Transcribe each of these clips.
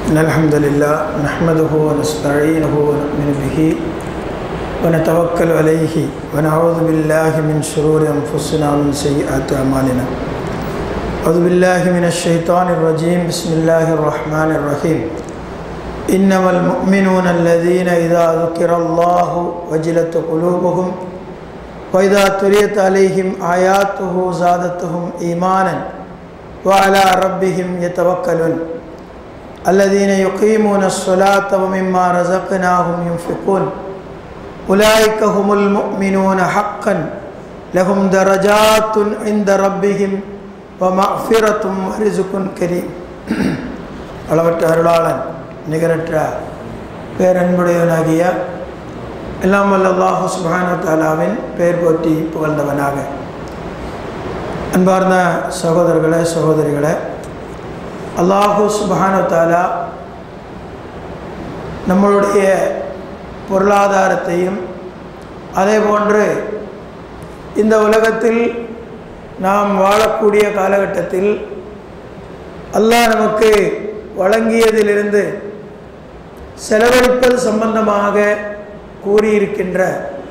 إن الحمد لله نحمده ونستعينه ونؤمن به ونتوكل عليه ونعوذ بالله من شرور أنفسنا ومن سيئات أعمالنا أعوذ بالله من الشيطان الرجيم بسم الله الرحمن الرحيم إنما المؤمنون الذين إذا ذكر الله وجلت قلوبهم وإذا تليت عليهم آياته زادتهم إيمانا وعلى ربهم يتوكلون الذين يقيمون الصلاة ومما رزقناهم ينفقون أولئك هم المؤمنون حقا لهم درجات عند ربهم ومغفرة ورزق كريم அளவற்ற அருளாளன் நிகரற்ற பேரன்புடையவனாகிய எல்லாம் வல்ல அல்லாஹு சுபானு தாலாவின் பெயர் போற்றி புகழ்ந்தவனாக அன்பார்ந்த சகோதரர்களே சகோதரிகளே அல்லாஹு சுபானு தாலா நம்மளுடைய பொருளாதாரத்தையும் அதே போன்று இந்த உலகத்தில் நாம் வாழக்கூடிய காலகட்டத்தில் அல்லாஹ் நமக்கு வழங்கியதிலிருந்து செலவழிப்பது சம்பந்தமாக கூறியிருக்கின்ற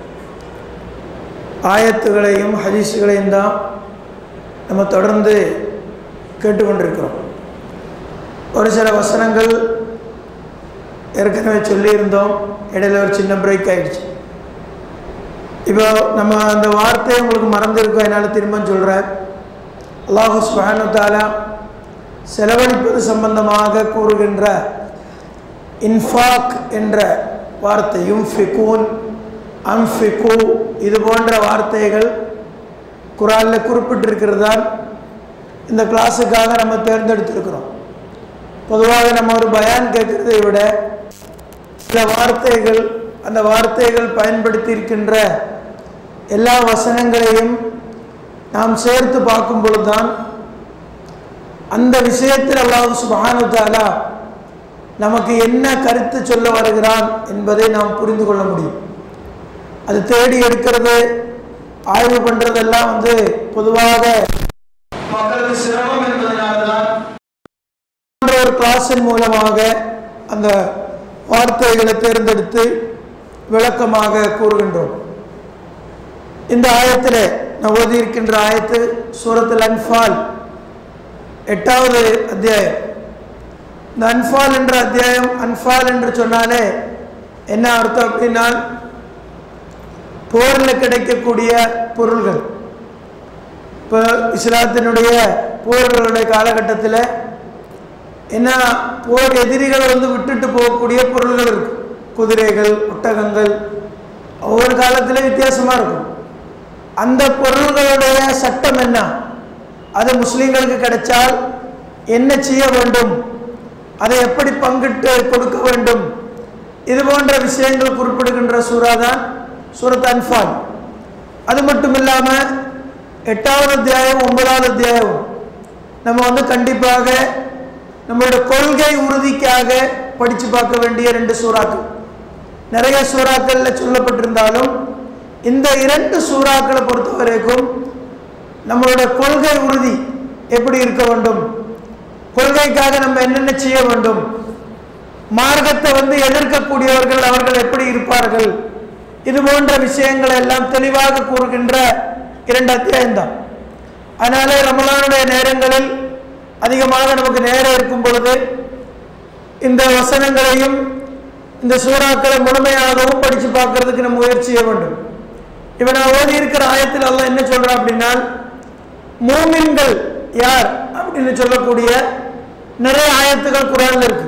ஆயத்துகளையும் ஹதீஸுகளையும் தான் நம்ம தொடர்ந்து கேட்டுக்கொண்டிருக்கிறோம் ஒரு சில வசனங்கள் ஏற்கனவே சொல்லியிருந்தோம் இடையில ஒரு சின்ன பிரேக் ஆகிடுச்சு இப்போ நம்ம அந்த வார்த்தையை உங்களுக்கு மறந்துருக்கோம் என்னால் திரும்ப சொல்கிறேன் அல்லாஹு சுஹானு தாலா செலவழிப்பது சம்பந்தமாக கூறுகின்ற இன்ஃபாக் என்ற வார்த்தையும் ஃபிகூன் அம்ஃபிகு இது போன்ற வார்த்தைகள் குரானில் குறிப்பிட்டிருக்கிறதால் இந்த கிளாஸுக்காக நம்ம தேர்ந்தெடுத்திருக்கிறோம் பொதுவாக நம்ம ஒரு பயான் கேட்குறதை விட சில வார்த்தைகள் அந்த வார்த்தைகள் பயன்படுத்தி இருக்கின்ற எல்லா வசனங்களையும் நாம் சேர்த்து பார்க்கும் பொழுதுதான் அந்த விஷயத்தில் அல்லாஹு சுபானு தாலா நமக்கு என்ன கருத்து சொல்ல வருகிறான் என்பதை நாம் புரிந்து கொள்ள முடியும் அது தேடி எடுக்கிறது ஆய்வு பண்ணுறதெல்லாம் வந்து பொதுவாக மக்களுக்கு சிரமம் என்பதனால்தான் ஒரு கிளாஸின் மூலமாக அந்த வார்த்தைகளை தேர்ந்தெடுத்து விளக்கமாக கூறுகின்றோம் இந்த ஆயத்தில் நான் ஓதியிருக்கின்ற ஆயத்து சூரத்தில் அன்பால் எட்டாவது அத்தியாயம் இந்த அன்பால் என்ற அத்தியாயம் அன்பால் என்று சொன்னாலே என்ன அர்த்தம் அப்படின்னா போரில் கிடைக்கக்கூடிய பொருள்கள் இப்போ இஸ்லாத்தினுடைய போர்களுடைய காலகட்டத்தில் என்ன போர் எதிரிகளை வந்து விட்டுட்டு போகக்கூடிய பொருள்கள் இருக்கு குதிரைகள் ஒட்டகங்கள் ஒவ்வொரு காலத்திலே வித்தியாசமாக இருக்கும் அந்த பொருள்களுடைய சட்டம் என்ன அது முஸ்லீம்களுக்கு கிடைச்சால் என்ன செய்ய வேண்டும் அதை எப்படி பங்கிட்டு கொடுக்க வேண்டும் இது போன்ற விஷயங்கள் குறிப்பிடுகின்ற சூறா தான் சூரத் அன்பால் அது மட்டும் இல்லாமல் எட்டாவது அத்தியாயம் ஒன்பதாவது அத்தியாயம் நம்ம வந்து கண்டிப்பாக நம்மளுடைய கொள்கை உறுதிக்காக படித்து பார்க்க வேண்டிய ரெண்டு சூறாக்கள் நிறைய சூறாக்களில் சொல்லப்பட்டிருந்தாலும் இந்த இரண்டு சூறாக்களை பொறுத்த வரைக்கும் நம்மளுடைய கொள்கை உறுதி எப்படி இருக்க வேண்டும் கொள்கைக்காக நம்ம என்னென்ன செய்ய வேண்டும் மார்க்கத்தை வந்து எதிர்க்கக்கூடியவர்கள் அவர்கள் எப்படி இருப்பார்கள் இது போன்ற விஷயங்களை எல்லாம் தெளிவாக கூறுகின்ற இரண்டு அத்தியாயம்தான் அதனால ரமலானுடைய நேரங்களில் அதிகமாக நமக்கு நேரம் இருக்கும் பொழுது இந்த வசனங்களையும் இந்த சூறாக்களை முழுமையாகவும் படித்து பார்க்கறதுக்கு நம்ம முயற்சி செய்ய வேண்டும் இப்போ நான் ஓதி இருக்கிற ஆயத்தில் எல்லாம் என்ன சொல்கிறேன் அப்படின்னா மூமின்கள் யார் அப்படின்னு சொல்லக்கூடிய நிறைய ஆயத்துகள் குரானில் இருக்கு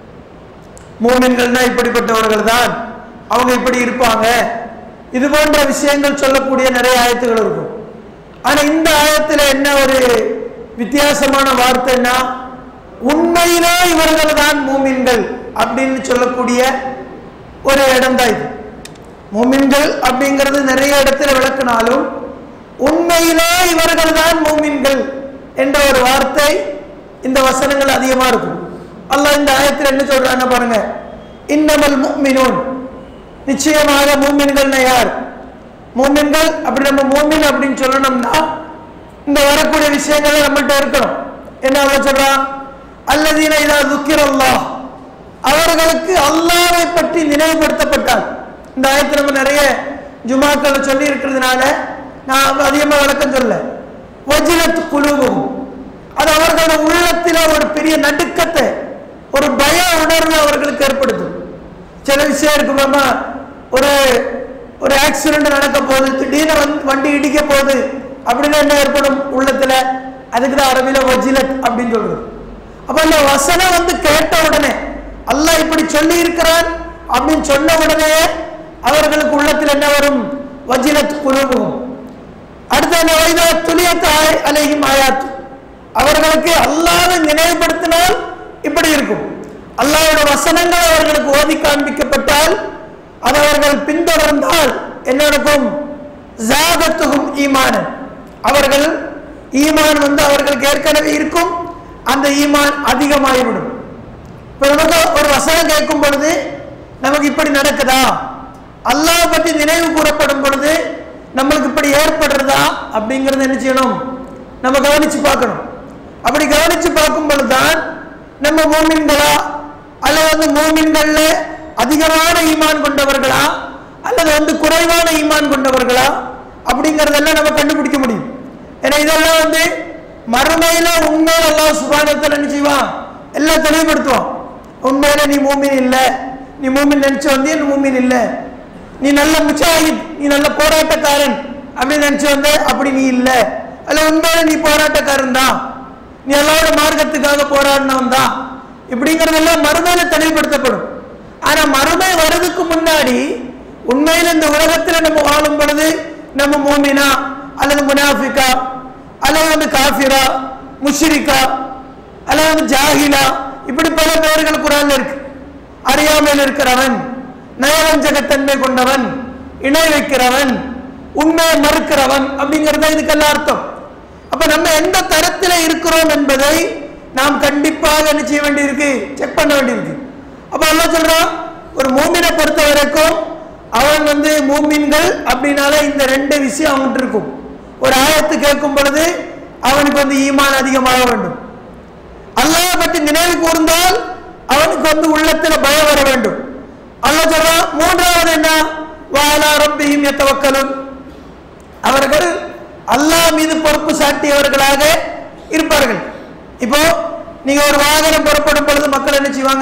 மூமின்கள்னா இப்படிப்பட்டவர்கள் தான் அவங்க இப்படி இருப்பாங்க இது போன்ற விஷயங்கள் சொல்லக்கூடிய நிறைய ஆயத்துகள் இருக்கும் ஆனால் இந்த ஆயத்தில் என்ன ஒரு வித்தியாசமான வார்த்தைன்னா உண்மையிலே இவர்கள் தான் மூமின்கள் அப்படின்னு சொல்லக்கூடிய ஒரு இடம் தான் இது மூமின்கள் அப்படிங்கிறது நிறைய இடத்துல விளக்கினாலும் உண்மையிலே இவர்கள் தான் மூமின்கள் என்ற ஒரு வார்த்தை இந்த வசனங்கள் அதிகமாக இருக்கும் அல்லாஹ் இந்த ஆயத்தில் என்ன சொல்றாங்க பாருங்க இன்னமல் முக்மினூன் நிச்சயமாக மூமின்கள்னா யார் மூமின்கள் அப்படி நம்ம மூமின் அப்படின்னு சொல்லணும்னா இந்த வரக்கூடிய விஷயங்கள் நம்மள்கிட்ட இருக்கணும் என்ன அவன் சொல்றான் அல்லதீன இதா துக்கிரல்லா அவர்களுக்கு அல்லாவை பற்றி நினைவுபடுத்தப்பட்டால் இந்த ஆயத்தை நம்ம நிறைய ஜுமாக்களை சொல்லி இருக்கிறதுனால நான் அதிகமாக விளக்கம் சொல்ல வஜிலத் குழுவும் அது அவர்களோட உள்ளத்தில் ஒரு பெரிய நடுக்கத்தை ஒரு பய உணர்வு அவர்களுக்கு ஏற்படுத்தும் சில விஷயம் இருக்குமாமா ஒரு ஒரு ஆக்சிடென்ட் நடக்க போகுது திடீர்னு வந்து வண்டி இடிக்க போகுது அப்படின்னு என்ன ஏற்படும் உள்ளத்துல அதுக்கு தான் அரபியில வஜிலத் அப்படின்னு சொல்றது அப்ப இந்த வசனம் வந்து கேட்ட உடனே அல்லாஹ் இப்படி சொல்லி இருக்கிறான் அப்படின்னு சொன்ன உடனே அவர்களுக்கு உள்ளத்தில் என்ன வரும் வஜிலத் குழுவும் அடுத்த அந்த வைதா துளியத்த அலைஹிம் ஆயாத் அவர்களுக்கு அல்லாஹ்வை நினைவுபடுத்தினால் இப்படி இருக்கும் அல்லாஹ்வோட வசனங்கள் அவர்களுக்கு ஓதி காண்பிக்கப்பட்டால் அதை அவர்கள் பின்தொடர்ந்தால் என்ன நடக்கும் ஜாகத்துகும் ஈமான் அவர்கள் ஈமான் வந்து அவர்களுக்கு ஏற்கனவே இருக்கும் அந்த ஈமான் அதிகமாகிவிடும் இப்ப நமக்கு ஒரு வசனம் கேட்கும் பொழுது நமக்கு இப்படி நடக்குதா அல்லாஹ் பற்றி நினைவு கூறப்படும் பொழுது நம்மளுக்கு இப்படி ஏற்படுறதா அப்படிங்கறத என்ன செய்யணும் நம்ம கவனிச்சு பார்க்கணும் அப்படி கவனிச்சு பார்க்கும் பொழுதுதான் நம்ம மூமின்களா அல்லது வந்து மூமின்கள்ல அதிகமான ஈமான் கொண்டவர்களா அல்லது வந்து குறைவான ஈமான் கொண்டவர்களா அப்படிங்கறதெல்லாம் நம்ம கண்டுபிடிக்க முடியும் ஏன்னா இதெல்லாம் வந்து மறுமையில உண்மையில அல்லாஹ் சுபானத்தில் என்ன செய்வான் எல்லாம் தெளிவுபடுத்துவான் உண்மையில நீ மூமின் இல்ல நீ மூமின் நினைச்சு வந்திய நீ மூமின் இல்ல நீ நல்ல முச்சாஹித் நீ நல்ல போராட்டக்காரன் அப்படின்னு நினைச்சு வந்த அப்படி நீ இல்ல அல்ல உண்மையில நீ போராட்டக்காரன் தான் நீ எல்லாரோட மார்க்கத்துக்காக போராடினவன் தான் இப்படிங்கறதெல்லாம் மறுமையில தெளிவுபடுத்தப்படும் ஆனா மறுமை வர்றதுக்கு முன்னாடி உண்மையில இந்த உலகத்துல நம்ம வாழும் பொழுது நம்ம மூமினா அல்லது முனாஃபிகா அல்லது வந்து காஃபிரா முஷ்ரிகா அல்லது வந்து ஜாஹிலா இப்படி பல பெயர்கள் குரான்ல இருக்கு அறியாமையில் இருக்கிறவன் நயவஞ்சகத்தன்மை கொண்டவன் இணை வைக்கிறவன் உண்மையை மறுக்கிறவன் அப்படிங்கிறது இதுக்கெல்லாம் அர்த்தம் அப்ப நம்ம எந்த தரத்தில் இருக்கிறோம் என்பதை நாம் கண்டிப்பாக என்ன செய்ய வேண்டியிருக்கு செக் பண்ண வேண்டியிருக்கு அப்ப அல்லாஹ் சொல்றான் ஒரு மூமினை பொறுத்த வரைக்கும் அவன் வந்து மூமின்கள் அப்படின்னால இந்த ரெண்டு விஷயம் அவன்கிட்ட இருக்கும் ஒரு ஆயத்து கேட்கும் பொழுது அவனுக்கு வந்து ஈமான் அதிகமாக வேண்டும் அல்லாஹ் பற்றி நினைவு கூர்ந்தால் அவனுக்கு வந்து உள்ளத்துல பயம் வர வேண்டும் அல்லாஹ் சொல்றான் மூன்றாவது என்ன வாலா ரப்பிஹிம் யத்தவக்கலுன் அவர்கள் அல்லாஹ் மீது பொறுப்பு சாட்டியவர்களாக இருப்பார்கள் இப்போ நீங்க ஒரு வாகனம் புறப்படும் பொழுது மக்கள் என்ன செய்வாங்க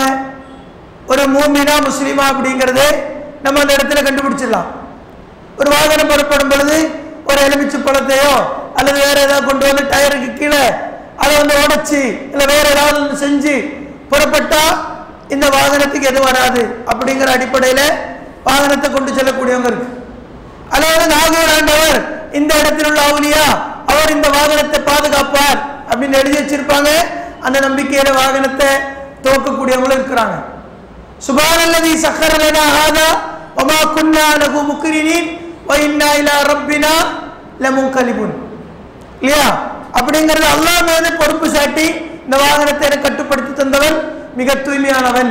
ஒரு மூமினா முஸ்லிமா அப்படிங்கறது நம்ம அந்த இடத்துல கண்டுபிடிச்சிடலாம் ஒரு வாகனம் புறப்படும் பொழுது ஒரு எலுமிச்சை பழத்தையோ அல்லது வேற ஏதாவது கொண்டு வந்து டயருக்கு கீழே அதை வந்து உடைச்சு இல்ல வேற ஏதாவது ஒண்ணு செஞ்சு புறப்பட்டா இந்த வாகனத்துக்கு எது வராது அப்படிங்கிற அடிப்படையில வாகனத்தை கொண்டு செல்லக்கூடியவங்க இருக்கு அதாவது நாகூர் ஆண்டவர் இந்த இடத்தில் உள்ள அவுலியா அவர் இந்த வாகனத்தை பாதுகாப்பார் அப்படின்னு எழுதி வச்சிருப்பாங்க அந்த நம்பிக்கையில வாகனத்தை துவக்கக்கூடியவங்களும் இருக்கிறாங்க சுபானல்லதி சக்கரலனா ஹாதா வமா குன்னா லஹு முக்ரினீன் வ இன்னா இலா ரப்பினா லமுன்கலிபுன் இல்லையா அப்படிங்கறது அல்லாஹ் மீது பொறுப்பு சாட்டி இந்த வாகனத்தை எனக்கு கட்டுப்படுத்தி தந்தவன் மிக தூய்மையானவன்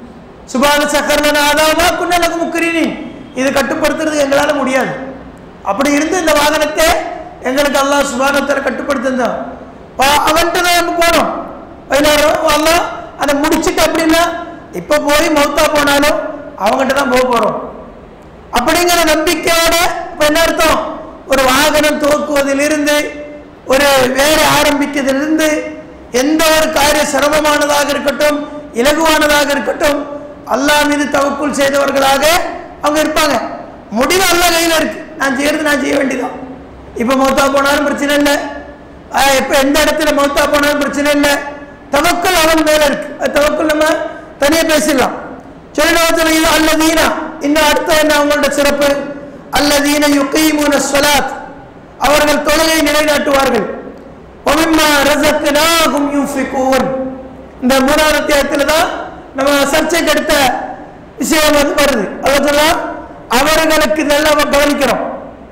சுபான சக்கரலனா ஆதாமா குன்னா லஹு முக்ரினீன் இது கட்டுப்படுத்துறது எங்களால முடியாது அப்படி இருந்து இந்த வாகனத்தை எங்களுக்கு அல்லாஹ் சுபானத்தில் கட்டுப்படுத்தி தந்தான் வா- அவன்கிட்ட தான் நம்ம போனோம் பதினாயிரம் அல்லாஹ் அதை முடிச்சுட்டு அப்படின்னா இப்போ போய் மௌத்தா போனாலும் அவங்ககிட்ட தான் போக போறோம் அப்படிங்கிற நம்பிக்கையோட இப்ப என்ன அர்த்தம் ஒரு வாகனம் துவக்குவதிலிருந்து ஒரு வேலை ஆரம்பிக்கிறதிலிருந்து எந்த ஒரு காரிய சிரமமானதாக இருக்கட்டும் இலகுவானதாக இருக்கட்டும் அல்லாஹ் மீது தவக்குள் செய்தவர்களாக அவங்க இருப்பாங்க முடிவு அல்லாஹ் கையில் இருக்கு நான் செய்யறது நான் செய்ய வேண்டியதான் இப்ப மௌத்தா போனாலும் பிரச்சனை இல்லை ஆஹ் இப்ப எந்த இடத்துல மௌத்தா போனாலும் பிரச்சனை இல்லை தவக்கல் அவன் மேல இருக்கு அது தவக்கல் நம்ம தனியா பேசிடலாம் சொல்லிடத்துல இது அல்லதீனா இன்னும் அடுத்த என்ன அவங்களோட சிறப்பு அல்லதீன யுக்கைமூன ஸலாத் அவர்கள் தொழுகை நிலைநாட்டுவார்கள் وَمِمَّا رَزَقْنَاهُمْ يُنْفِقُونَ இந்த மூணாவது அத்தியாயத்தில் தான் நம்ம சர்ச்சைக்கு அடுத்த விஷயம் வந்து வருது அதான் சொல்லலாம் அவர்களுக்கு நல்லா கவனிக்கிறோம்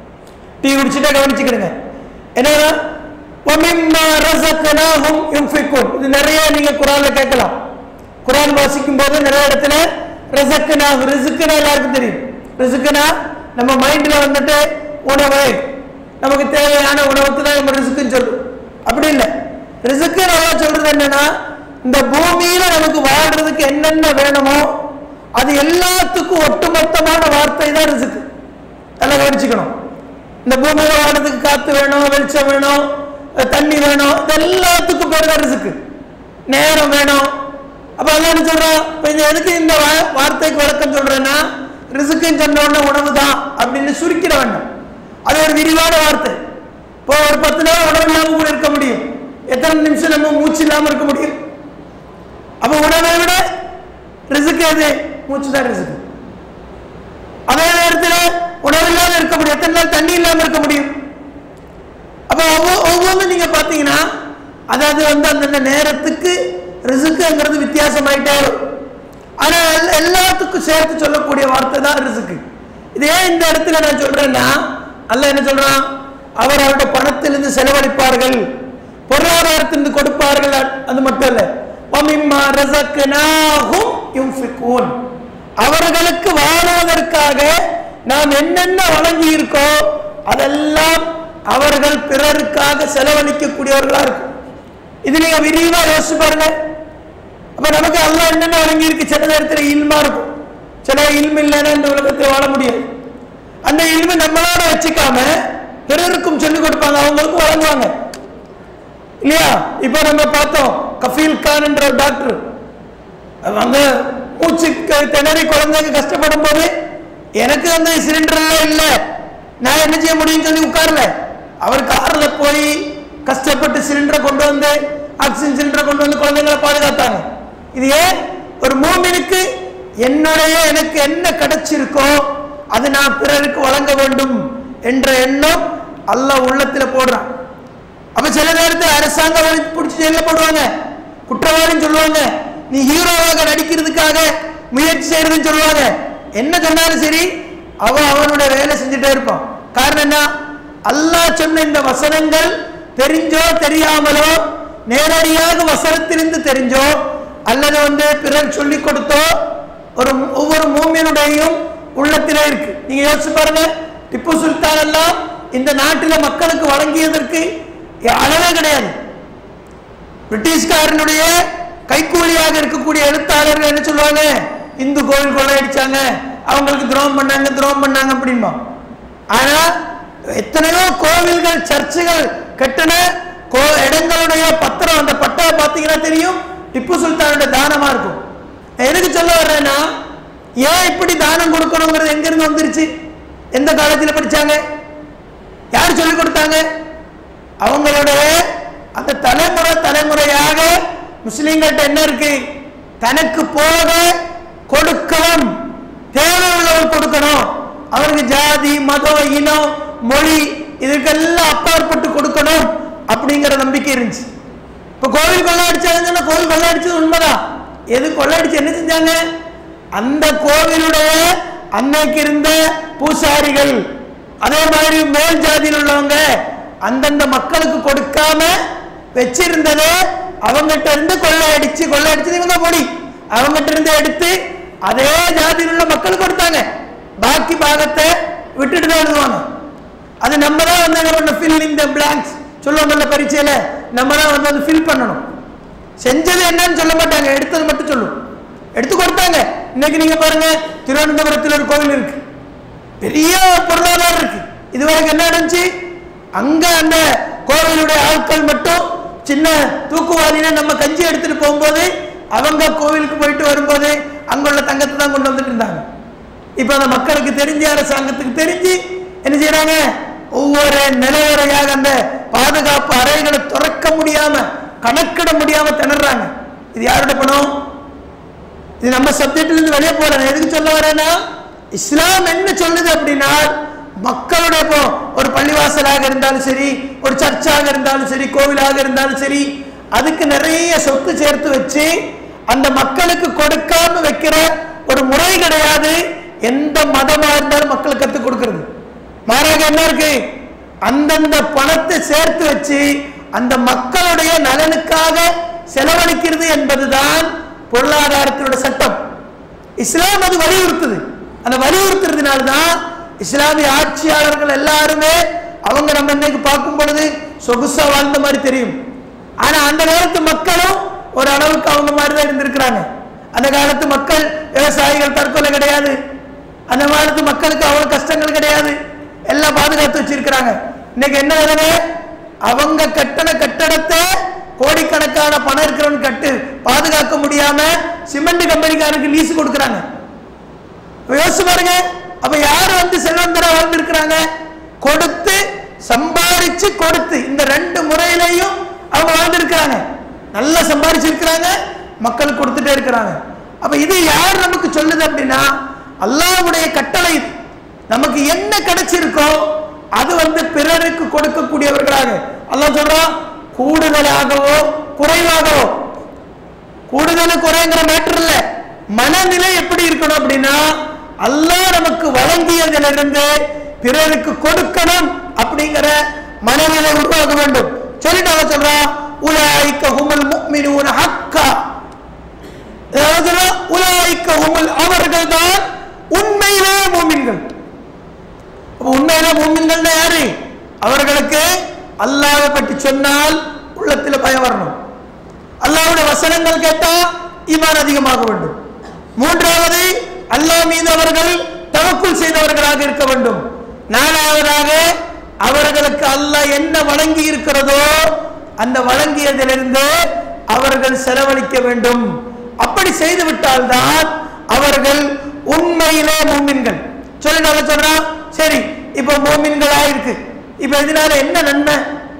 டீ குடிச்சுட்டே கவனிச்சுக்கிடுங்க என்னன்னா وَمِمَّا رَزَقْنَاهُمْ يُنْفِقُونَ இது நிறைய நீங்க குரான்ல கேட்கலாம் குரான் வாசிக்கும் போது நிறைய இடத்துல ரிசக்குனா ரிசுக்குனா எல்லாருக்கும் தெரியும் ரிசுக்குனா நம்ம மைண்ட்ல வந்துட்டு உணவு நமக்கு தேவையான உணவுக்கு தான் நம்ம ரிசுக்குன்னு சொல்றோம் அப்படி இல்லை ரிசுக்கு நல்லா சொல்றது என்னன்னா இந்த பூமியில நமக்கு வாழ்றதுக்கு என்னென்ன வேணுமோ அது எல்லாத்துக்கும் ஒட்டுமொத்தமான வார்த்தை தான் ரிசுக்கு நல்லா கவனிச்சுக்கணும் இந்த பூமியில வாழ்றதுக்கு காத்து வேணும் வெளிச்சம் வேணும் அஹ் தண்ணி வேணும் இது எல்லாத்துக்கும் பேர் தான் ரிசுக்கு நேரம் வேணும் அப்ப அதான் என்ன சொல்றோம் இப்ப இது எதுக்கு இந்த வா- வார்த்தைக்கு விளக்கம் சொல்றேன்னா ரிசுக்குன்னு சொன்ன உடனே உணவு தான் அப்படின்னு சுருக்கிட வேண்டாம் அது ஒரு விரிவான வார்த்தை இப்போ ஒரு பத்து நாள் உணவு இல்லாம கூட இருக்க முடியும் எத்தனை நிமிஷம் நம்ம மூச்சு இல்லாம இருக்க முடியும் அப்ப உணவை விட ரிசுக்கு எது மூச்சு தான் ரிசுக்கு அதே நேரத்தில் உணவு இல்லாம இருக்க முடியும் எத்தனை நாள் தண்ணி இல்லாம இருக்க முடியும் அப்ப ஒவ்வொ- ஒவ்வொன்றும் நீங்க பாத்தீங்கன்னா அதாவது வந்து அந்தந்த நேரத்துக்கு ரிசுக்குங்கிறது வித்தியாசமாயிட்டே வரும் ஆனா எல்லா- எல்லாத்துக்கும் சேர்த்து சொல்லக்கூடிய வார்த்தை தான் ரிசுக்கு இதே இந்த இடத்துல நான் சொல்றேன்னா அல்ல என்ன சொல்றான் அவர் அவருடைய பணத்திலிருந்து செலவழிப்பார்கள் பொருளாதாரத்திலிருந்து கொடுப்பார்கள் அ- அது மட்டும் இல்ல வமிம்மா ரஸக்னாஹும் யுன்ஃபிகூன் அவர்களுக்கு வாழ்வதற்காக நாம் என்னென்ன வழங்கி இருக்கோ அதெல்லாம் அவர்கள் பிறருக்காக செலவழிக்கக்கூடியவர்களா இருக்கும் இது நீங்க விரிவா யோசிச்சு பாருங்க அப்ப நமக்கு அல்லாஹ் என்னென்ன வழங்கி இருக்கு சில நேரத்துல இல்மா இருக்கும் சில இல்மு இல்லைன்னா இந்த உலகத்தில் வாழ முடியாது அந்த இல்மு நம்மளோட வச்சுக்காம பிறருக்கும் சொல்லிக் கொடுப்பாங்க அவங்களுக்கும் வழங்குவாங்க இல்லையா இப்ப நம்ம பார்த்தோம் கஃபீல் கான் என்ற ஒரு டாக்டர் அவங்க மூச்சு க- திணறி குழந்தைங்க கஷ்டப்படும் போது எனக்கு அந்த சிலிண்டர் எல்லாம் இல்ல நான் என்ன செய்ய முடியும்னு சொல்லி உட்கார்ல அவர் கார்ல போய் கஷ்டப்பட்டு சிலிண்டரை கொண்டு வந்து ஆக்சிஜன் சிலிண்டரை கொண்டு வந்து குழந்தைங்களை பாதுகாத்தாங்க இது ஏன் ஒரு மூமினுக்கு என்னுடைய எனக்கு என்ன கிடைச்சிருக்கோ அது நான் பிறருக்கு வழங்க வேண்டும் என்ற எண்ணம் அல்லாஹ் உள்ளத்துல போடுறான் அப்ப சில நேரத்தில் அரசாங்கம் பிடிச்சி ஜெயில போடுவாங்க குற்றவாளின்னு சொல்லுவாங்க நீ ஹீரோவாக நடிக்கிறதுக்காக முயற்சி செய்யறதுன்னு சொல்லுவாங்க என்ன சொன்னாலும் சரி அவன் அவனுடைய வேலை செஞ்சுட்டே இருப்பான் காரணம் என்ன அல்லாஹ் சொன்ன இந்த வசனங்கள் தெரிஞ்சோ தெரியாமலோ நேரடியாக வசனத்திலிருந்து தெரிஞ்சோ அல்லது வந்து பிறர் சொல்லிக் கொடுத்தோ ஒரு ஒவ்வொரு மூமியனுடையும் உள்ளத்திலே இருக்கு நீங்க யோசிச்சு பாருங்க திப்பு சுல்தான் எல்லாம் இந்த நாட்டில மக்களுக்கு வழங்கியதற்கு அளவே கிடையாது பிரிட்டிஷ்காரனுடைய கைக்கூலியாக இருக்கக்கூடிய எழுத்தாளர்கள் என்ன சொல்லுவாங்க இந்து கோவில் கொள்ளையடிச்சாங்க அவங்களுக்கு துரோகம் பண்ணாங்க துரோகம் பண்ணாங்க அப்படின்பா ஆனா எத்தனையோ கோவில்கள் சர்ச்சுகள் கட்டின கோ இடங்களுடைய பத்திரம் அந்த பட்டா பார்த்தீங்கன்னா தெரியும் திப்பு சுல்தானுடைய தானமா இருக்கும் நான் எதுக்கு சொல்ல வர்றேன்னா ஏன் இப்படி தானம் கொடுக்கணுங்கிறது எங்க இருந்து வந்துருச்சு எந்த காலத்தில் படிச்சாங்க யார் சொல்லி கொடுத்தாங்க அவங்களுடைய அந்த தலைமுறை தலைமுறையாக முஸ்லிம்கள்ட்ட என்ன இருக்கு தனக்கு போக கொடுக்கவும் தேவை உள்ளவர் கொடுக்கணும் அவருக்கு ஜாதி மதம் இனம் மொழி இதுக்கெல்லாம் அப்பாற்பட்டு கொடுக்கணும் அப்படிங்கிற நம்பிக்கை இருந்துச்சு இப்ப கோவில் கொள்ளையடிச்சாங்கன்னா கோவில் கொள்ளையடிச்சது உண்மைதான் எது கொள்ளையடிச்சு என்ன செஞ்சாங்க அந்த கோவிலுடைய அன்னைக்கு இருந்த பூசாரிகள் அதே மாதிரி மேல் ஜாதியில் உள்ளவங்க அந்தந்த மக்களுக்கு கொடுக்காம வச்சிருந்ததை அவங்ககிட்ட இருந்து கொள்ளையடிச்சு கொள்ளையடிச்சது இவங்க மொழி அவங்ககிட்ட இருந்து எடுத்து அதே ஜாதியில் உள்ள மக்களுக்கு கொடுத்தாங்க பாக்கி பாகத்தை விட்டுட்டு தான் எழுதுவாங்க அது நம்ம தான் வந்து என்ன பண்ணணும் ஃபில் இன் த பிளாங்க்ஸ் சொல்லுவாங்கல்ல பரீட்சையில நம்ம தான் வந்து வந்து ஃபில் பண்ணணும் செஞ்சது என்னன்னு சொல்ல மாட்டாங்க எடுத்தது மட்டும் சொல்லும் எடுத்து கொடுத்தாங்க இன்னைக்கு நீங்க பாருங்க திருவனந்தபுரத்தில் ஒரு கோவில் இருக்கு பெரிய பொருளாதாரம் இருக்கு இதுவரைக்கும் என்ன நடந்துச்சு அங்க அந்த கோவிலுடைய ஆட்கள் மட்டும் சின்ன தூக்குவாளின நம்ம கஞ்சி எடுத்துட்டு போகும்போது அவங்க கோவிலுக்கு போயிட்டு வரும்போது அங்குள்ள தங்கத்தை தான் கொண்டு வந்துட்டு இருந்தாங்க இப்ப அந்த மக்களுக்கு தெரிஞ்ச அரசாங்கத்துக்கு தெரிஞ்சு என்ன செய்யறாங்க ஒவ்வொரு நிலவரையாக அந்த பாதுகாப்பு அறைகளை திறக்க முடியாம கணக்கிட முடியாம திணறாங்க இது யாரோட பணம் இது நம்ம சப்ஜெக்ட்ல இருந்து வெளியே போறேன் நான் எதுக்கு சொல்ல வரேன்னா இஸ்லாம் என்ன சொல்லுது அப்படின்னா மக்களுடைய இப்போ ஒரு பள்ளிவாசலாக இருந்தாலும் சரி ஒரு சர்ச்சாக இருந்தாலும் சரி கோவிலாக இருந்தாலும் சரி அதுக்கு நிறைய சொத்து சேர்த்து வச்சு அந்த மக்களுக்கு கொடுக்காம வைக்கிற ஒரு முறை கிடையாது எந்த மதமா இருந்தாலும் மக்களுக்கு கற்றுக் கொடுக்கிறது மாறாக என்ன இருக்கு அந்தந்த பணத்தை சேர்த்து வச்சு அந்த மக்களுடைய நலனுக்காக செலவழிக்கிறது என்பதுதான் பொருளாதாரத்தினுடைய சட்டம் இஸ்லாம் அது வலியுறுத்துது அந்த வலியுறுத்துறதுனால தான் இஸ்லாமிய ஆட்சியாளர்கள் எல்லாருமே அவங்க நம்ம இன்னைக்கு பார்க்கும் பொழுது சொகுசா வாழ்ந்த மாதிரி தெரியும் ஆனா அந்த நேரத்து மக்களும் ஒரு அளவுக்கு அவங்க மாதிரி தான் இருந்திருக்கிறாங்க அந்த காலத்து மக்கள் விவசாயிகள் தற்கொலை கிடையாது அந்த காலத்து மக்களுக்கு அவ்வளவு கஷ்டங்கள் கிடையாது எல்லாம் பாதுகாத்து வச்சிருக்கிறாங்க இன்னைக்கு என்ன நிலைமை அவங்க கட்டண கட்டடத்தை கோடிக்கணக்கான பணம் இருக்கிறவன் கட்டு பாதுகாக்க முடியாம சிமெண்ட் கம்பெனிக்காரனுக்கு லீஸ் கொடுக்குறாங்க அப்ப யோசிச்சு பாருங்க அப்ப யார் வந்து செல்வந்தரா வாழ்ந்திருக்கிறாங்க கொடுத்து சம்பாரிச்சு கொடுத்து இந்த ரெண்டு முறையிலையும் அவங்க வாழ்ந்திருக்கிறாங்க நல்லா சம்பாரிச்சிருக்கிறாங்க மக்களுக்கு கொடுத்துட்டே இருக்கிறாங்க அப்ப இது யார் நமக்கு சொல்லுது அப்படின்னா அல்லாஹ்வுடைய கட்டளை இது நமக்கு என்ன கிடைச்சிருக்கோ அது வந்து பிறருக்கு கொடுக்கக்கூடியவர்களாக அல்லாஹ் சொல்றான் கூடுதலாகவோ குறைவாகவோ கூடுதல் குறைங்கிற மேட்டர் இல்ல மனநிலை எப்படி இருக்கணும் அப்படின்னா அல்லாஹ் நமக்கு வழங்கியதிலிருந்து பிறருக்கு கொடுக்கணும் அப்படிங்கிற மனநிலை உருவாக வேண்டும் சொல்லிட்டு அவன் சொல்றான் உலாய்க்க ஹுமல் முக்மினூன ஹக்கா அதாவது உலாய்க்க ஹுமல் அவர்கள் தான் உண்மையிலே மூமின்கள் அப்ப உண்மையிலே மூமின்கள் யாரு அவர்களுக்கு அல்லாஹ்வை பற்றி சொன்னால் உள்ளத்தில் பயம் வரணும் அல்லாஹ்வுடைய வசனங்கள் கேட்டா ஈமான் அதிகமாக வேண்டும் மூன்றாவது அல்லாஹ் மீது அவர்கள் தவக்குள் செய்தவர்களாக இருக்க வேண்டும் நாலாவதாக அவர்களுக்கு அல்லாஹ் என்ன வழங்கி இருக்கிறதோ அந்த வழங்கியதிலிருந்து அவர்கள் செலவழிக்க வேண்டும் அப்படி செய்து விட்டால்தான் அவர்கள் உண்மையிலே மூமின்கள் சொல்லி நான் சொல்றான் சரி இப்ப மூமின்களா இருக்கு இப்ப இதனால என்ன நன்மை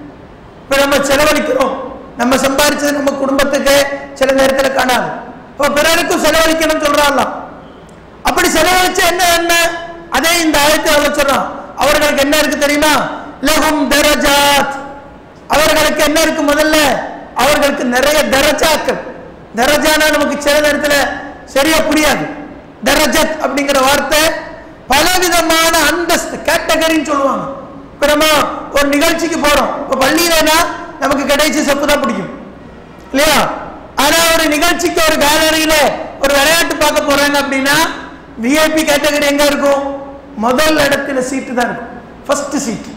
இப்ப நம்ம செலவழிக்கிறோம் நம்ம சம்பாரிச்சது நம்ம குடும்பத்துக்கு சில நேரத்தில் காணாது இப்போ பிறருக்கும் செலவழிக்கணும்னு சொல்றாங்களாம் அப்படி செலவழிச்சா என்ன என்ன அதே இந்த ஆயத்தை அவளை சொல்றான் அவர்களுக்கு என்ன இருக்கு தெரியுமா லஹும் தரஜாத் அவர்களுக்கு என்ன இருக்கு முதல்ல அவர்களுக்கு நிறைய தரஜாக்கள் தரஜானா நமக்கு சில நேரத்தில் சரியா புரியாது தரஜத் அப்படிங்கிற வார்த்தை பலவிதமான அந்தஸ்து கேட்டகரின்னு சொல்லுவாங்க இப்ப நம்ம ஒரு நிகழ்ச்சிக்கு போறோம் இப்ப பள்ளியிலனா நமக்கு கிடைச்ச செப்பு தான் பிடிக்கும் இல்லையா ஆனா ஒரு நிகழ்ச்சிக்கு ஒரு கேலரியில ஒரு விளையாட்டு பார்க்க போறாங்க அப்படின்னா விஐபி கேட்டகரி எங்க இருக்கும் முதல் இடத்துல சீட்டு தான் இருக்கும் ஃபர்ஸ்ட் சீட்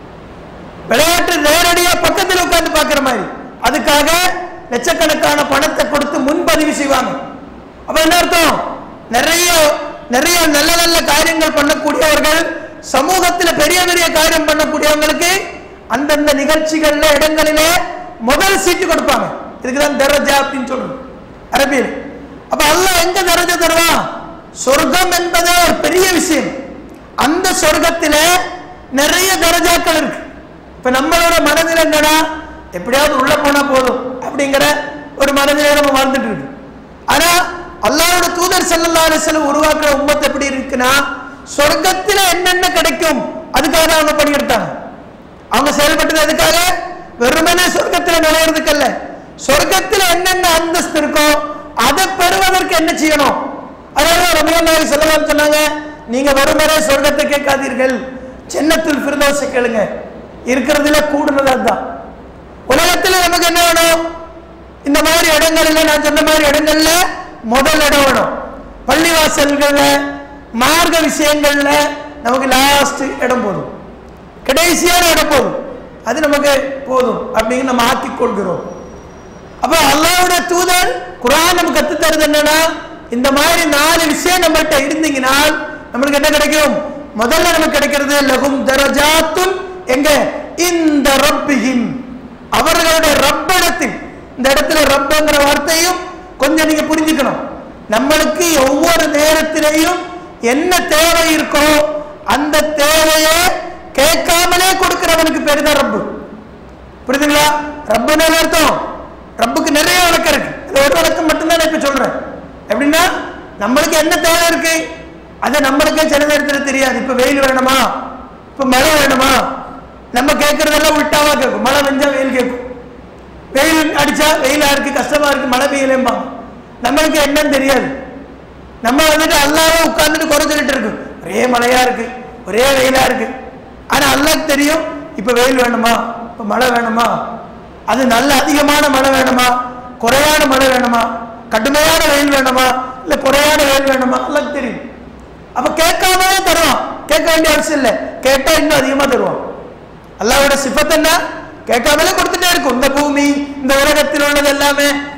விளையாட்டு நேரடியா பக்கத்தில் உட்கார்ந்து பார்க்குற மாதிரி அதுக்காக லட்சக்கணக்கான பணத்தை கொடுத்து முன்பதிவு செய்வாங்க அப்ப என்ன அர்த்தம் நிறைய நிறைய நல்ல நல்ல காரியங்கள் பண்ணக்கூடியவர்கள் சமூகத்துல பெரிய பெரிய காரியம் பண்ணக்கூடியவங்களுக்கு அந்தந்த நிகழ்ச்சிகள்ல இடங்களிலே முதல் சீட்டு கொடுப்பாங்க இதுக்கு தான் தரஜா அப்படின்னு சொல்றது அரபியில் அப்ப அல்லாஹ் எங்க தரஜா தருவான் சொர்க்கம் என்பது ஒரு பெரிய விஷயம் அந்த சொர்க்கத்தில நிறைய தரஜாக்கள் இருக்கு இப்ப நம்மளோட மனதில் என்னடா எப்படியாவது உள்ள போனா போதும் அப்படிங்கிற ஒரு மனதிலே நம்ம வாழ்ந்துட்டு இருக்கு ஆனா அல்லாஹ்வோட தூதர் ஸல்லல்லாஹு அலைஹி வஸல்லம் உருவாக்குற உம்மத் எப்படி இருக்குன்னா சொர்க்கத்துல என்னென்ன கிடைக்கும் அதுக்காக அவங்க பணியெடுத்தாங்க அவங்க செயல்பட்டது எதுக்காக வெறுமனே சொர்க்கத்துல நுழையிறதுக்கு அல்ல சொர்க்கத்துல என்னென்ன அந்தஸ்து இருக்கோ அதை பெறுவதற்கு என்ன செய்யணும் அதாவது ரமணாய் செல்லலாம் சொன்னாங்க நீங்க வெறுமனே சொர்க்கத்தை கேட்காதீர்கள் ஜன்னத்துல் ஃபிர்தௌஸை கேளுங்க இருக்கிறதுல கூடுனது அதுதான் உலகத்துல நமக்கு என்ன வேணும் இந்த மாதிரி இடங்கள்ல நான் சொன்ன மாதிரி இடங்கள்ல முதல் இடம் வேணும் பள்ளிவாசல்கள்ல மார்க்க விஷயங்கள்ல நமக்கு லாஸ்ட் இடம் போதும் கடைசியான இடம் போதும் அது நமக்கு போதும் அப்படின்னு நம்ம ஆக்கிக் கொள்கிறோம் அப்ப அல்லாஹ்வுடைய தூதர் குர்ஆன் நமக்கு கத்து தருது என்னன்னா இந்த மாதிரி நாலு விஷயம் நம்மகிட்ட இருந்தீங்கன்னா நம்மளுக்கு என்ன கிடைக்கும் முதல்ல நமக்கு கிடைக்கிறது லகும் தரஜாத்தும் எங்க இந்த ரப்பிஹிம் அவர்களுடைய ரப்பிடத்தில் இந்த இடத்துல ரப்புங்கிற வார்த்தையும் கொஞ்சம் நீங்க புரிஞ்சுக்கணும் நம்மளுக்கு ஒவ்வொரு நேரத்திலையும் என்ன தேவை இருக்கோ அந்த தேவையை கேட்காமலே கொடுக்கிறவனுக்கு பேர் தான் ரப்பு புரியுதுங்களா ரப்புன்னு என்ன அர்த்தம் ரப்புக்கு நிறைய வழக்கம் இருக்கு இது ஒரு வழக்கம் மட்டும்தான் நான் இப்ப சொல்றேன் எப்படின்னா நம்மளுக்கு என்ன தேவை இருக்கு அது நம்மளுக்கே சில நேரத்தில் தெரியாது இப்ப வெயில் வேணுமா இப்ப மழை வேணுமா நம்ம கேட்கறதெல்லாம் உள்டாவா கேட்கும் மழை பெஞ்சா வெயில் கேட்கும் வெயில் அடிச்சா வெயிலா இருக்கு கஷ்டமா இருக்கு மழை பெய்யலேம்பாங்க நம்மளுக்கு என்னன்னு தெரியாது நம்ம வந்துட்டு அல்லாவே உட்கார்ந்துட்டு குறை சொல்லிட்டு இருக்கு ஒரே மழையா இருக்கு ஒரே வெயிலா இருக்கு ஆனா அல்லாஹ்க்கு தெரியும் இப்ப வெயில் வேணுமா இப்ப மழை வேணுமா அது நல்ல அதிகமான மழை வேணுமா குறையான மழை வேணுமா கடுமையான வெயில் வேணுமா இல்ல குறையான வெயில் வேணுமா அல்லாஹ்க்கு தெரியும் அப்ப கேட்காமலே தருவான் கேட்க வேண்டிய அவசியம் இல்லை கேட்டா இன்னும் அதிகமா தருவான் அல்லாஹ்வோட சிஃபத் என்ன கேட்காமலே கொடுத்துட்டே இருக்கும் இந்த பூமி இந்த உலகத்தில் உள்ளது எல்லாமே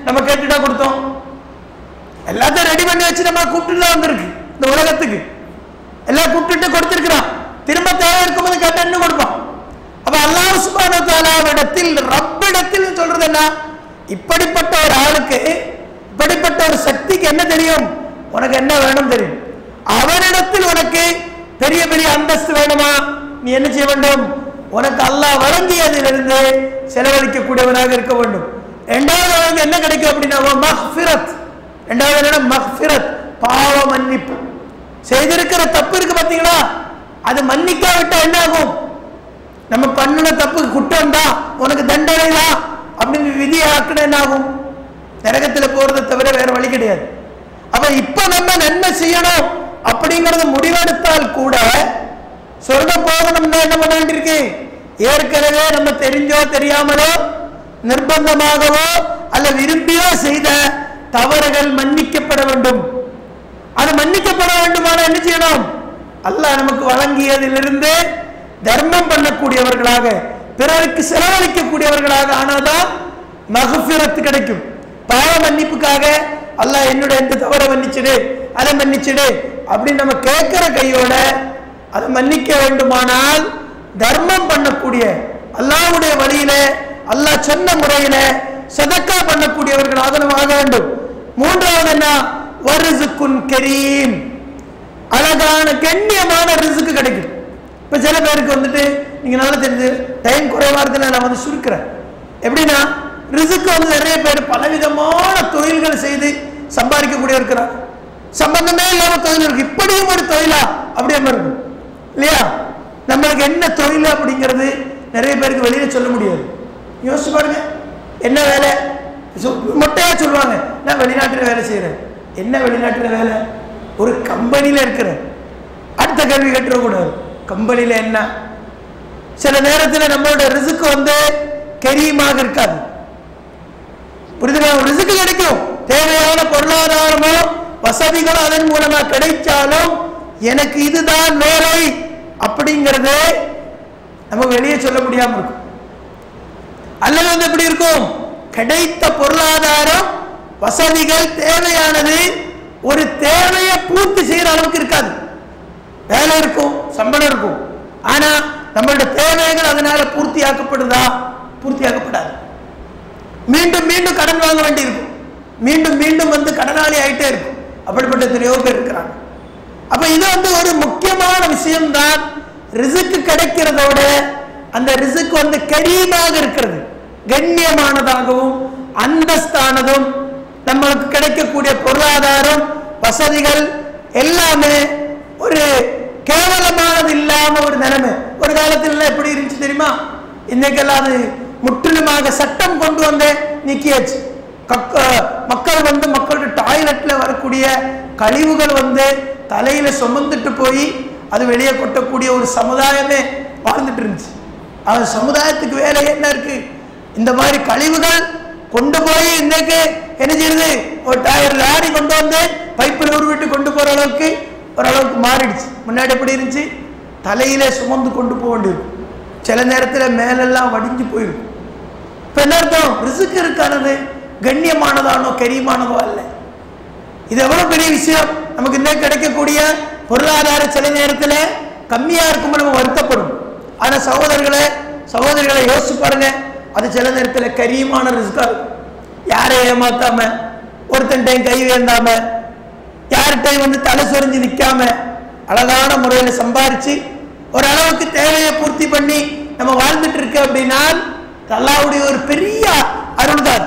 நம்ம கேட்டுட்டா கொடுத்தோம் எல்லாத்தையும் ரெடி பண்ணி வச்சு நம்ம கூப்பிட்டு வந்திருக்கு இந்த உலகத்துக்கு எல்லாம் கூப்பிட்டு கொடுத்திருக்கிறான் திரும்ப தேவை இருக்கும்போது கேட்டா இன்னும் கொடுப்பான் அப்ப அல்லாஹ் சுபான தாலாவிடத்தில் ரப்பிடத்தில் சொல்றது என்ன இப்படிப்பட்ட ஒரு ஆளுக்கு இப்படிப்பட்ட ஒரு சக்திக்கு என்ன தெரியும் உனக்கு என்ன வேணும் தெரியும் அவனிடத்தில் உனக்கு பெரிய பெரிய அந்தஸ்து வேணுமா நீ என்ன செய்ய வேண்டும் உனக்கு அல்லாஹ் வழங்கியதிலிருந்து செலவழிக்கக்கூடியவனாக இருக்க வேண்டும் இரண்டாவது அவனுக்கு என்ன கிடைக்கும் அப்படின்னா மஹ்ஃபிரத் இரண்டாவது என்னன்னா மஹ்ஃபிரத் பாவ மன்னிப்பு செய்திருக்கிற தப்பு இருக்கு பாத்தீங்களா அது மன்னிக்காவிட்டா என்ன ஆகும் நம்ம பண்ணின தப்புக்கு குற்றம் தான் உனக்கு தண்டனை தான் அப்படின்னு விதியை ஆக்கின என்ன ஆகும் நரகத்தில் போறதை தவிர வேற வழி கிடையாது அப்ப இப்ப நம்ம நன்மை செய்யணும் அப்படிங்கறது முடிவெடுத்தால் கூட சொர்க்கம் போகணும்னா என்ன பண்ண வேண்டியிருக்கு ஏற்கனவே நம்ம தெரிஞ்சோ தெரியாமலோ நிர்பந்தமாகவோ அல்ல விரும்பியோ செய்த தவறுகள் மன்னிக்கப்பட வேண்டும் அது மன்னிக்கப்பட வேண்டுமான என்ன செய்யணும் அல்லாஹ் நமக்கு வழங்கியதிலிருந்து தர்மம் பண்ணக்கூடியவர்களாக பிறருக்கு செலவழிக்கக்கூடியவர்களாக ஆனாதான் மகஃபிரத்து கிடைக்கும் பாவ மன்னிப்புக்காக அல்லாஹ் என்னோட எந்த தவறை மன்னிச்சிடு அதை மன்னிச்சிடு அப்படின்னு நம்ம கேட்கிற கையோட அதை மன்னிக்க வேண்டுமானால் தர்மம் பண்ணக்கூடிய அல்லாஹ்வுடைய வழியில அல்லாஹ் சொன்ன முறையில சதக்கா பண்ணக்கூடியவர்களாக நம்ம ஆக வேண்டும் மூன்றாவது என்ன வருசுக்குன் கரீம் அழகான கண்ணியமான ரிசுக்கு கிடைக்கும் இப்ப சில பேருக்கு வந்துட்டு நீங்க நல்லா தெரிஞ்சு டைம் குறைவா இருக்குன்னு நான் வந்து சுருக்கிறேன் எப்படின்னா ரிசுக்கு வந்து நிறைய பேர் பலவிதமான தொழில்கள் செய்து சம்பாதிக்கக்கூடிய இருக்கிறார் சம்பந்தமே இல்லாம தொழில் இருக்கு இப்படியும் ஒரு தொழிலா அப்படியே மாதிரி இருக்கும் இல்லையா நம்மளுக்கு என்ன தொழில் அப்படிங்கிறது நிறைய பேருக்கு வெளியில சொல்ல முடியாது யோசிச்சு பாருங்க என்ன வேலை சு- மொட்டையா சொல்லுவாங்க நான் வெளிநாட்டுல வேலை செய்யறேன் என்ன வெளிநாட்டுல வேலை ஒரு கம்பெனில இருக்கிறேன் அடுத்த கேள்வி கேட்டுறக்கூடாது கம்பெனில என்ன சில நேரத்தில் நம்மளோட ரிசுக்கு வந்து கெரியுமாக இருக்காது புரியுதுங்களா ரிசுக்கு கிடைக்கும் தேவையான பொருளாதாரமோ வசதிகளோ அதன் மூலமா கிடைச்சாலும் எனக்கு இதுதான் வேலை அப்படிங்கறது நம்ம வெளியே சொல்ல முடியாம இருக்கும் அல்லது வந்து எப்படி இருக்கும் கிடைத்த பொருளாதாரம் வசதிகள் தேவையானது ஒரு தேவையை பூர்த்தி செய்யற அளவுக்கு இருக்காது வேலை இருக்கும் சம்பளம் இருக்கும் ஆனா நம்மளோட தேவைகள் அதனால பூர்த்தியாக்கப்படுதா பூர்த்தியாக்கப்படாது மீண்டும் மீண்டும் கடன் வாங்க வேண்டியிருக்கும் மீண்டும் மீண்டும் வந்து கடனாளி ஆயிட்டே இருக்கும் அப்படிப்பட்ட எத்தனையோ பேர் இருக்கிறாங்க அப்ப இது வந்து ஒரு முக்கியமான விஷயம்தான் ரிசுக்கு கிடைக்கிறதோட அந்த ரிசுக்கு வந்து கரீமாக இருக்கிறது கண்ணியமானதாகவும் அந்தஸ்தானதும் நம்மளுக்கு கிடைக்கக்கூடிய பொருளாதாரம் வசதிகள் எல்லாமே ஒரு கேவலமானது இல்லாம ஒரு நிலைமை ஒரு காலத்துல எல்லாம் எப்படி இருந்துச்சு தெரியுமா இன்னைக்கெல்லாம் அது முற்றிலுமாக சட்டம் கொண்டு வந்து நீக்கியாச்சு கக்க மக்கள் வந்து மக்களோட டாய்லெட்ல வரக்கூடிய கழிவுகள் வந்து தலையில சுமந்துட்டு போய் அது வெளியே கொட்டக்கூடிய ஒரு சமுதாயமே வாழ்ந்துட்டு இருந்துச்சு அது சமுதாயத்துக்கு வேலை என்ன இருக்கு இந்த மாதிரி கழிவுகள் கொண்டு போய் இன்னைக்கு என்ன செய்யுது ஒரு டயர் லாரி கொண்டு வந்து பைப்பில் உருவிட்டு கொண்டு போற அளவுக்கு ஓரளவுக்கு மாறிடுச்சு முன்னாடி எப்படி இருந்துச்சு தலையில சுமந்து கொண்டு போக வேண்டியது சில நேரத்தில் மேலெல்லாம் வடிஞ்சு போயிருக்கும் இப்போ என்ன அர்த்தம் ரிசுக்கு இருக்கானது கண்ணியமானதானோ கரியமானதோ அல்ல இது எவ்வளவு பெரிய விஷயம் நமக்கு இன்னும் கிடைக்கக்கூடிய பொருளாதார சில நேரத்தில் கம்மியா இருக்கும்போது நம்ம வருத்தப்படும் ஆனா சகோதரர்களே சகோதரிகளை யோசிச்சு பாருங்க அது சில நேரத்தில் கரியமான ரிஸ்கா இருக்கும் யாரையும் ஏமாத்தாம ஒருத்தன்டையும் கை வேண்டாம யார்கிட்டையும் வந்து தலை சொரிஞ்சு நிக்காம அழகான முறையில சம்பாரிச்சு ஒரு அளவுக்கு தேவையை பூர்த்தி பண்ணி நம்ம வாழ்ந்துட்டு இருக்கு அப்படின்னா அல்லாஹ்வுடைய ஒரு பெரிய அருள் தான்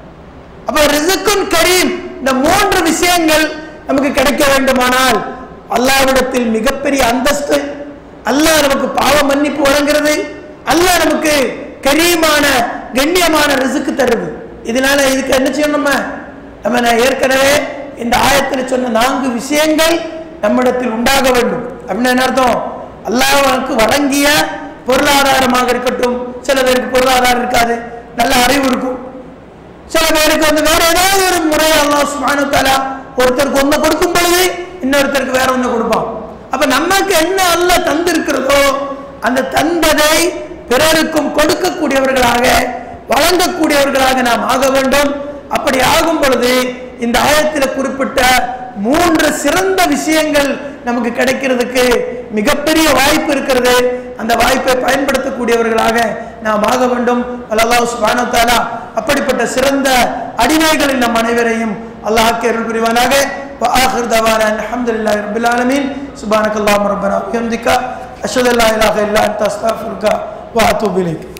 அப்ப ரிசுக்கும் கரீம் இந்த மூன்று விஷயங்கள் நமக்கு கிடைக்க வேண்டுமானால் அல்லாஹ்விடத்தில் மிகப்பெரிய அந்தஸ்து அல்லாஹ் நமக்கு பாவ மன்னிப்பு வழங்குறது அல்லாஹ் நமக்கு கரீமான கண்ணியமான ரிசுக்கு தருது இதனால இதுக்கு என்ன செய்யணும் நம்ம நம்ம நான் ஏற்கனவே இந்த ஆயத்தில் சொன்ன நான்கு விஷயங்கள் நம்மிடத்தில் உண்டாக வேண்டும் அப்படின்னு என்ன அர்த்தம் அல்லாஹ் நமக்கு வழங்கிய பொருளாதாரமாக இருக்கட்டும் சில பேருக்கு பொருளாதாரம் இருக்காது நல்ல அறிவு இருக்கும் சில பேருக்கு வந்து வேற ஏதாவது ஒரு முறை அல்லாஹ் சுப்ஹானஹு தஆலா ஒருத்தருக்கு ஒண்ணு கொடுக்கும் பொழுது இன்னொருத்தருக்கு வேற ஒண்ணு கொடுப்பான் அப்ப நமக்கு என்ன அல்லாஹ் தந்திருக்கிறதோ அந்த தந்ததை பிறருக்கும் கொடுக்கக்கூடியவர்களாக வழங்கக்கூடியவர்களாக நாம் ஆக வேண்டும் அப்படி ஆகும் பொழுது இந்த ஆயத்தில் குறிப்பிட்ட மூன்று சிறந்த விஷயங்கள் நமக்கு கிடைக்கிறதுக்கு மிகப்பெரிய வாய்ப்பு இருக்கிறது அந்த வாய்ப்பை பயன்படுத்தக்கூடியவர்களாக நாம் ஆக வேண்டும் அல்லாஹ் சுப்ஹானஹு வ தஆலா அப்படிப்பட்ட சிறந்த அடிமைகளின் நம் அனைவரையும் அல்லாஹ் அருள் புரிவானாக وآخر دعوانا أن الحمد لله رب العالمين سبحانك اللهم ربنا وبحمدك أشهد أن لا إله إلا أنت أستغفرك وأتوب إليك